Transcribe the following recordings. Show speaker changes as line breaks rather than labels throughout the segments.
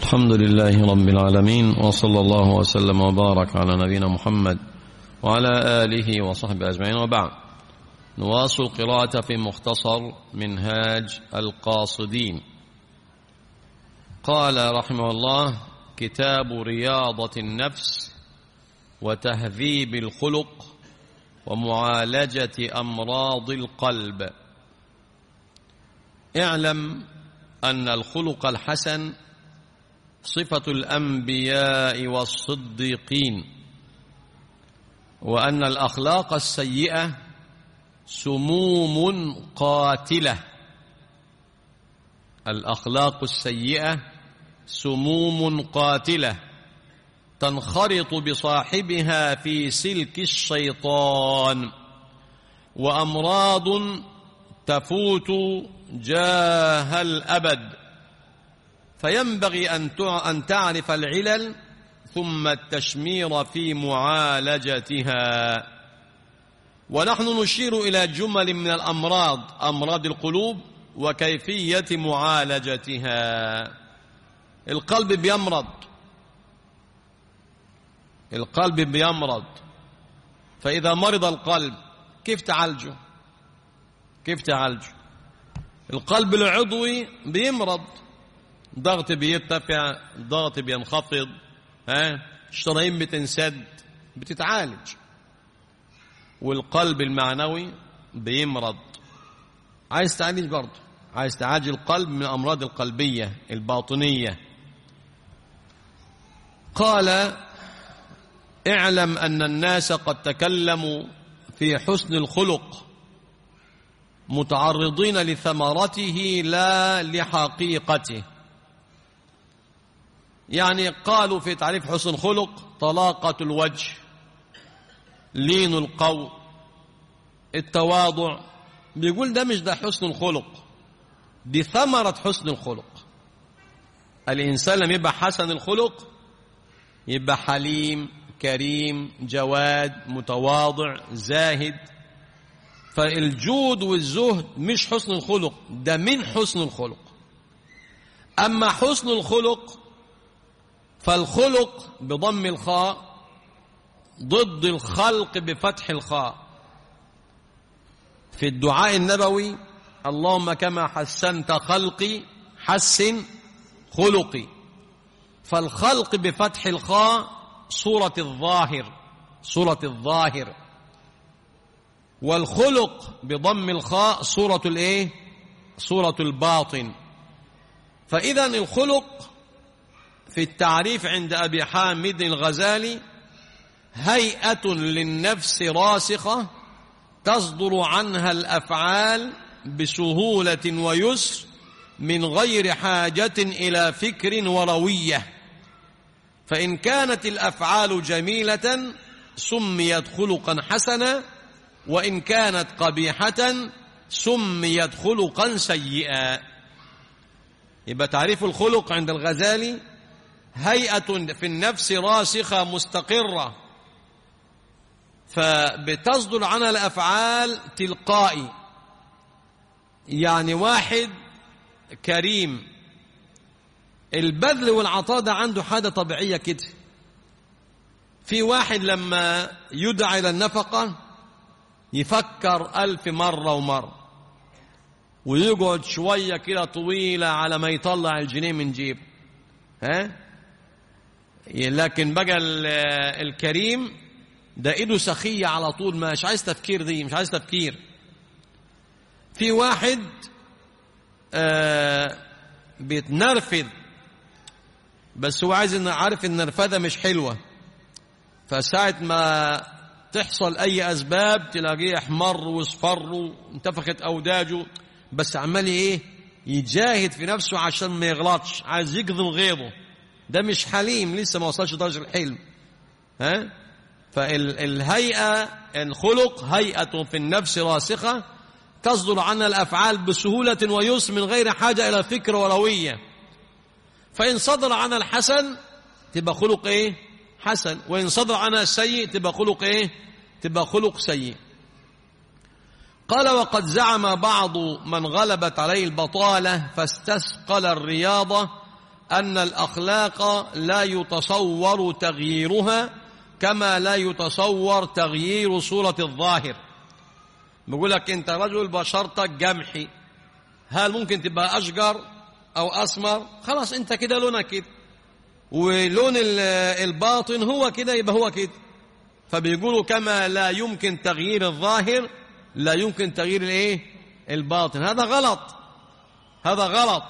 الحمد لله رب العالمين وصلى الله وسلم وبارك على نبينا محمد وعلى آله وصحبه أجمعين وبعد نواصل القراءة في مختصر منهاج القاصدين قال رحمه الله كتاب رياضة النفس وتهذيب الخلق ومعالجة أمراض القلب اعلم أن الخلق الحسن صفة الأنبياء والصديقين وأن الأخلاق السيئة سموم قاتلة الأخلاق السيئة سموم قاتلة تنخرط بصاحبها في سلك الشيطان وأمراض تفوت جاه الأبد فينبغي أن أن تعرف العلل ثم التشمير في معالجتها ونحن نشير إلى جمل من الأمراض أمراض القلوب وكيفية معالجتها القلب بيمرض القلب بيمرض فإذا مرض القلب كيف تعالجه كيف تعالجه القلب العضوي بيمرض ضغط بيرتفع ضغط بينخفض ها الشرايين بتنسد بتتعالج والقلب المعنوي بيمرض عايز تعالج برضه عايز تعالج القلب من الأمراض القلبية الباطنية قال اعلم أن الناس قد تكلموا في حسن الخلق متعرضين لثمرته لا لحقيقته يعني قالوا في تعريف حسن الخلق طلاقة الوجه لين القول التواضع بيقول ده مش ده حسن الخلق دي ثمرة حسن الخلق الإنسان لما يبقى حسن الخلق يبقى حليم كريم جواد متواضع زاهد فالجود والزهد مش حسن الخلق ده من حسن الخلق أما حسن الخلق فالخلق بضم الخاء ضد الخلق بفتح الخاء في الدعاء النبوي اللهم كما حسنت خلقي حسن خلقي فالخلق بفتح الخاء صورة الظاهر صورة الظاهر والخلق بضم الخاء صورة الايه صورة الباطن فإذا الخلق في التعريف عند أبي حامد الغزالي هيئة للنفس راسخة تصدر عنها الأفعال بسهولة ويسر من غير حاجة إلى فكر وروية فإن كانت الأفعال جميلة سميت خلقا حسنا وإن كانت قبيحة سميت خلقا سيئا يبقى تعريف الخلق عند الغزالي هيئة في النفس راسخة مستقرة فبتصدر عنها الأفعال تلقائي يعني واحد كريم البذل والعطاء ده عنده حاجة طبيعية كده في واحد لما يدعى إلى النفقة يفكر ألف مرة ومرة ويقعد شوية كده طويلة على ما يطلع الجنيه من جيبه ها لكن بقى الكريم ده ايده سخية على طول مش عايز تفكير دي مش عايز تفكير في واحد آه بيتنرفذ بس هو عايز انه عارف ان النرفذه مش حلوه فساعة ما تحصل اي اسباب تلاقيه احمر واصفر وانتفخت اوداجه بس عمال ايه يجاهد في نفسه عشان ما يغلطش عايز يكظم غيظه ده مش حليم لسه ما وصلش درجة الحلم ها فالهيئة الخلق هيئة في النفس راسخة تصدر عنها الأفعال بسهولة ويسر من غير حاجة إلى فكر وروية فإن صدر عنها الحسن تبقى خلق إيه حسن وإن صدر عنها السيء تبقى خلق إيه تبقى خلق سيء قال وقد زعم بعض من غلبت عليه البطالة فاستثقل الرياضة أن الأخلاق لا يتصور تغييرها كما لا يتصور تغيير صورة الظاهر بقول لك أنت رجل بشرتك جمحي هل ممكن تبقى أشجر أو أسمر خلاص أنت كده لونك كده ولون الباطن هو كده يبقى هو كده فبيقولوا كما لا يمكن تغيير الظاهر لا يمكن تغيير الايه الباطن هذا غلط هذا غلط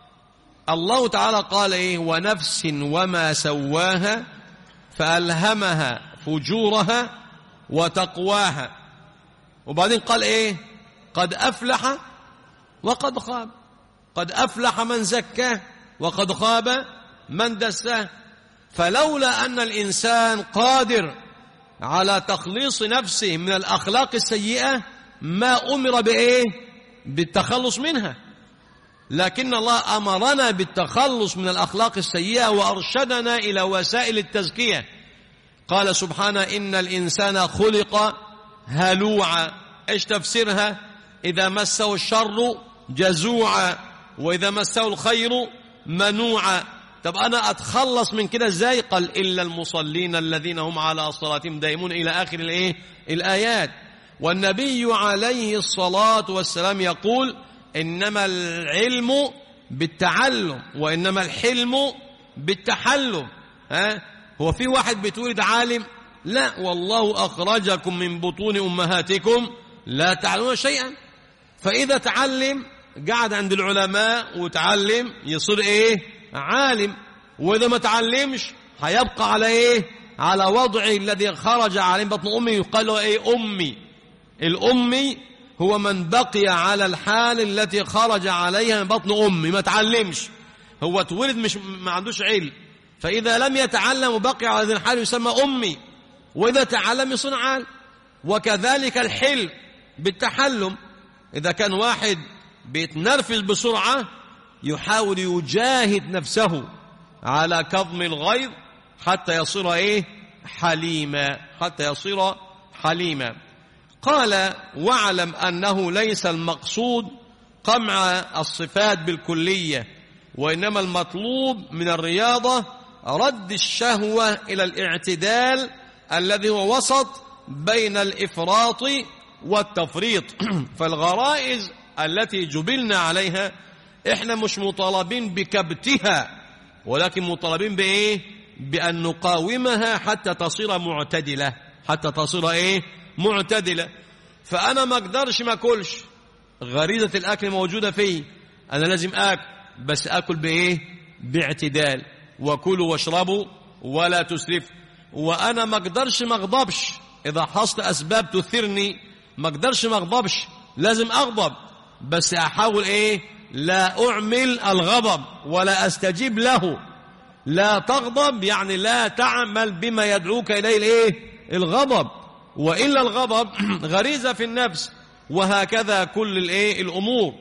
الله تعالى قال ايه ونفس وما سواها فألهمها فجورها وتقواها وبعدين قال ايه قد أفلح وقد خاب قد أفلح من زكاه وقد خاب من دساه فلولا أن الإنسان قادر على تخليص نفسه من الأخلاق السيئة ما أمر بإيه بالتخلص منها لكن الله أمرنا بالتخلص من الأخلاق السيئة وأرشدنا إلى وسائل التزكية قال سبحانه إن الإنسان خلق هلوعا إيش تفسيرها إذا مسه الشر جزوعا وإذا مسه الخير منوعا طب أنا أتخلص من كده إزاي قال إلا المصلين الذين هم على صلاتهم دائمون إلى آخر الإيه الآيات والنبي عليه الصلاة والسلام يقول إنما العلم بالتعلم وإنما الحلم بالتحلم ها هو في واحد بتولد عالم لا والله أخرجكم من بطون أمهاتكم لا تعلمون شيئا فإذا تعلم قعد عند العلماء وتعلم يصير إيه عالم وإذا ما تعلمش هيبقى على إيه على وضعه الذي خرج عليه بطن أمي يقال له إيه أمي الأمي هو من بقي على الحال التي خرج عليها من بطن أمي ما تعلمش هو اتولد مش ما عندوش علم فإذا لم يتعلم وبقي على هذه الحال يسمى أمي وإذا تعلم يصير عال وكذلك الحلم بالتحلم إذا كان واحد بيتنرفز بسرعة يحاول يجاهد نفسه على كظم الغيظ حتى يصير ايه حليما حتى يصير حليما قال واعلم انه ليس المقصود قمع الصفات بالكليه وانما المطلوب من الرياضه رد الشهوه الى الاعتدال الذي هو وسط بين الافراط والتفريط فالغرائز التي جبلنا عليها احنا مش مطالبين بكبتها ولكن مطالبين بايه بان نقاومها حتى تصير معتدله حتى تصير ايه معتدله فانا ما اقدرش ما اكلش غريزه الاكل موجوده فيه انا لازم اكل بس اكل بايه باعتدال وكلوا واشربوا ولا تسرف وانا ما اقدرش ما اغضبش اذا حصل اسباب تثيرني ما اقدرش ما اغضبش لازم اغضب بس احاول ايه لا اعمل الغضب ولا استجيب له لا تغضب يعني لا تعمل بما يدعوك اليه الايه الغضب والا الغضب غريزه في النفس وهكذا كل الايه الامور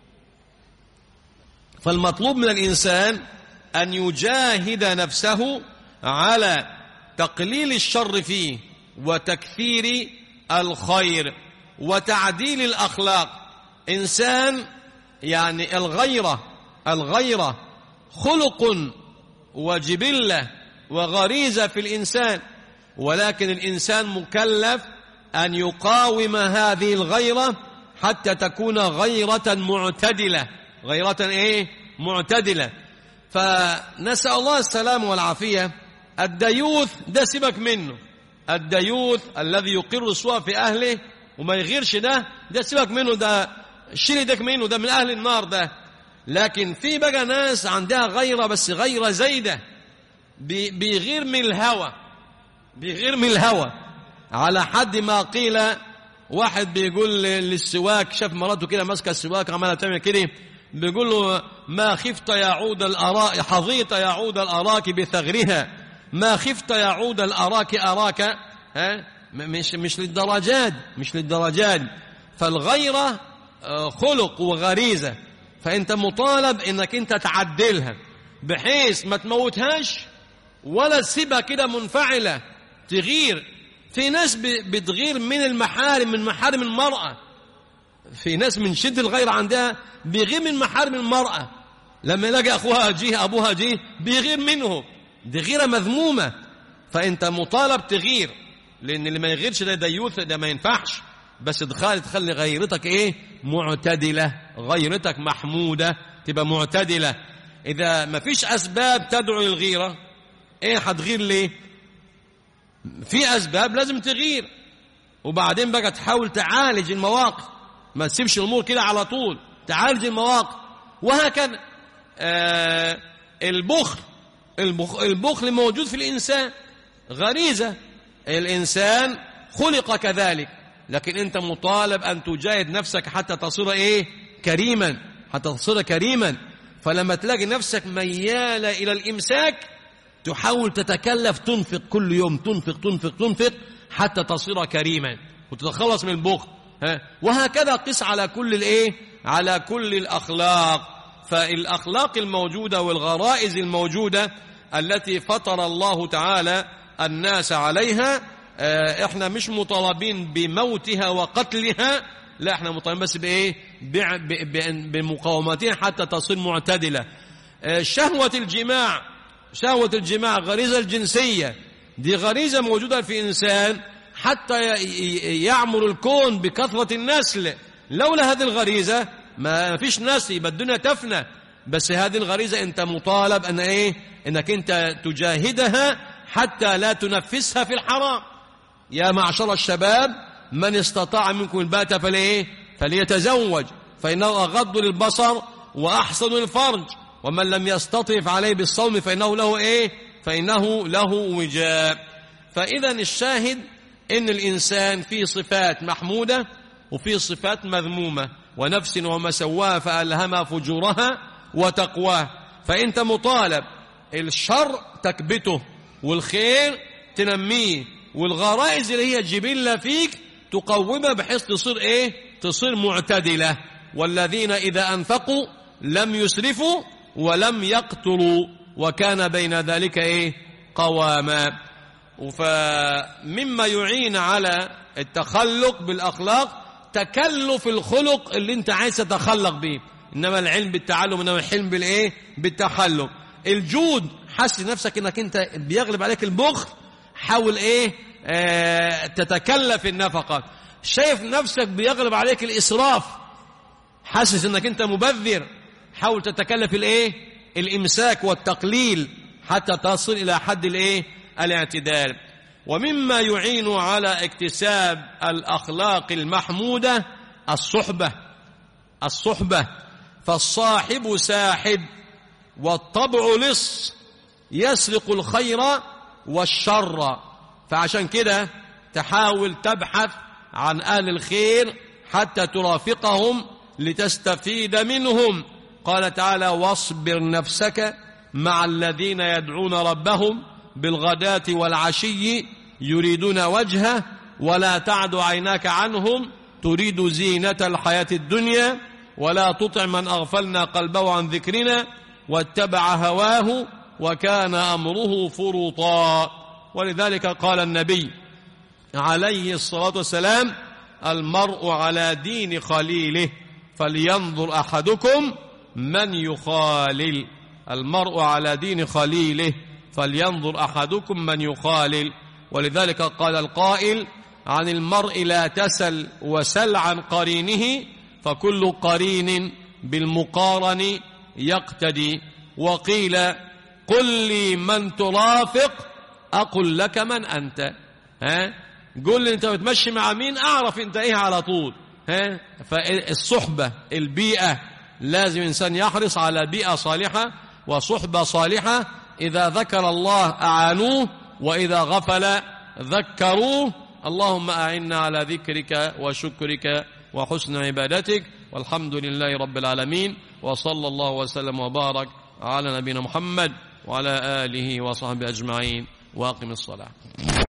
فالمطلوب من الانسان ان يجاهد نفسه على تقليل الشر فيه وتكثير الخير وتعديل الاخلاق انسان يعني الغيره الغيره خلق وجبله وغريزه في الانسان ولكن الانسان مكلف ان يقاوم هذه الغيره حتى تكون غيره معتدله غيره ايه معتدله فنسال الله السلام والعافيه الديوث ده سيبك منه الديوث الذي يقر السوء في اهله وما يغيرش ده ده سيبك منه ده شيل ايدك منه ده من اهل النار ده لكن في بقى ناس عندها غيره بس غيره زايده بيغير من الهوى بيغير من الهوى على حد ما قيل واحد بيقول للسواك شاف مراته كده ماسكه السواك عماله تعمل كده بيقول له ما خفت يعود الاراء حظيت يعود الاراك بثغرها ما خفت يعود الاراك اراك ها مش مش للدرجات مش للدرجات فالغيره خلق وغريزه فانت مطالب انك انت تعدلها بحيث ما تموتهاش ولا تسيبها كده منفعله تغير في ناس بتغير من المحارم من محارم المراه في ناس من شده الغير عندها بيغير من محارم المراه لما يلاقي أخوها جه أبوها جه بيغير منه دي غيرة مذمومة فأنت مطالب تغير لأن اللي ما يغيرش ده ديوث ده ما ينفعش بس تخلي تخلي غيرتك إيه معتدلة غيرتك محمودة تبقى معتدلة إذا ما فيش أسباب تدعو للغيرة إيه هتغير ليه في أسباب لازم تغير وبعدين بقى تحاول تعالج المواقف ما تسيبش الأمور كده على طول تعالج المواقف وهكذا آه البخل البخ البخل موجود في الإنسان غريزة الإنسان خلق كذلك لكن أنت مطالب أن تجاهد نفسك حتى تصير إيه كريما حتى تصير كريما فلما تلاقي نفسك ميالة إلى الإمساك تحاول تتكلف تنفق كل يوم تنفق تنفق تنفق حتى تصير كريما وتتخلص من البخل ها وهكذا قس على كل الايه على كل الاخلاق فالاخلاق الموجوده والغرائز الموجوده التي فطر الله تعالى الناس عليها اه احنا مش مطالبين بموتها وقتلها لا احنا مطالبين بس بايه بمقاومتها حتى تصير معتدله اه شهوه الجماع شهوه الجماع غريزه الجنسيه دي غريزه موجوده في انسان حتى يعمر الكون بكثرة النسل لولا هذه الغريزة ما فيش نسل يبقى الدنيا تفنى بس هذه الغريزة أنت مطالب أن إيه أنك أنت تجاهدها حتى لا تنفسها في الحرام يا معشر الشباب من استطاع منكم البات فليه فليتزوج فإنه أغض للبصر وأحسن الفرج ومن لم يستطف عليه بالصوم فإنه له إيه فإنه له وجاء فإذا الشاهد إن الإنسان فيه صفات محمودة وفيه صفات مذمومة ونفس وما سواها فألهمها فجورها وتقواها فأنت مطالب الشر تكبته والخير تنميه والغرائز اللي هي جبلة فيك تقومها بحيث تصير إيه تصير معتدلة والذين إذا أنفقوا لم يسرفوا ولم يقتلوا وكان بين ذلك إيه قواما فمما يعين على التخلق بالأخلاق تكلف الخلق اللي انت عايز تتخلق به إنما العلم بالتعلم إنما الحلم بالإيه بالتخلق الجود حس نفسك إنك انت بيغلب عليك البخل حاول إيه آه تتكلف النفقة شايف نفسك بيغلب عليك الإسراف حاسس إنك انت مبذر حاول تتكلف الإيه الإمساك والتقليل حتى تصل إلى حد الإيه الاعتدال ومما يعين على اكتساب الأخلاق المحمودة الصحبة الصحبة فالصاحب ساحب والطبع لص يسرق الخير والشر فعشان كده تحاول تبحث عن أهل الخير حتى ترافقهم لتستفيد منهم قال تعالى واصبر نفسك مع الذين يدعون ربهم بالغداة والعشي يريدون وجهه ولا تعد عيناك عنهم تريد زينة الحياة الدنيا ولا تطع من أغفلنا قلبه عن ذكرنا واتبع هواه وكان أمره فرطا ولذلك قال النبي عليه الصلاة والسلام المرء على دين خليله فلينظر أحدكم من يخالل المرء على دين خليله فلينظر أحدكم من يخالل ولذلك قال القائل عن المرء لا تسل وسل عن قرينه فكل قرين بالمقارن يقتدي وقيل قل لي من ترافق أقل لك من أنت ها قل لي أنت بتمشي مع مين أعرف أنت إيه على طول ها فالصحبة البيئة لازم إنسان يحرص على بيئة صالحة وصحبة صالحة إذا ذكر الله أعانوه وإذا غفل ذكروه اللهم أعنا على ذكرك وشكرك وحسن عبادتك والحمد لله رب العالمين وصلى الله وسلم وبارك على نبينا محمد وعلى آله وصحبه أجمعين واقم الصلاة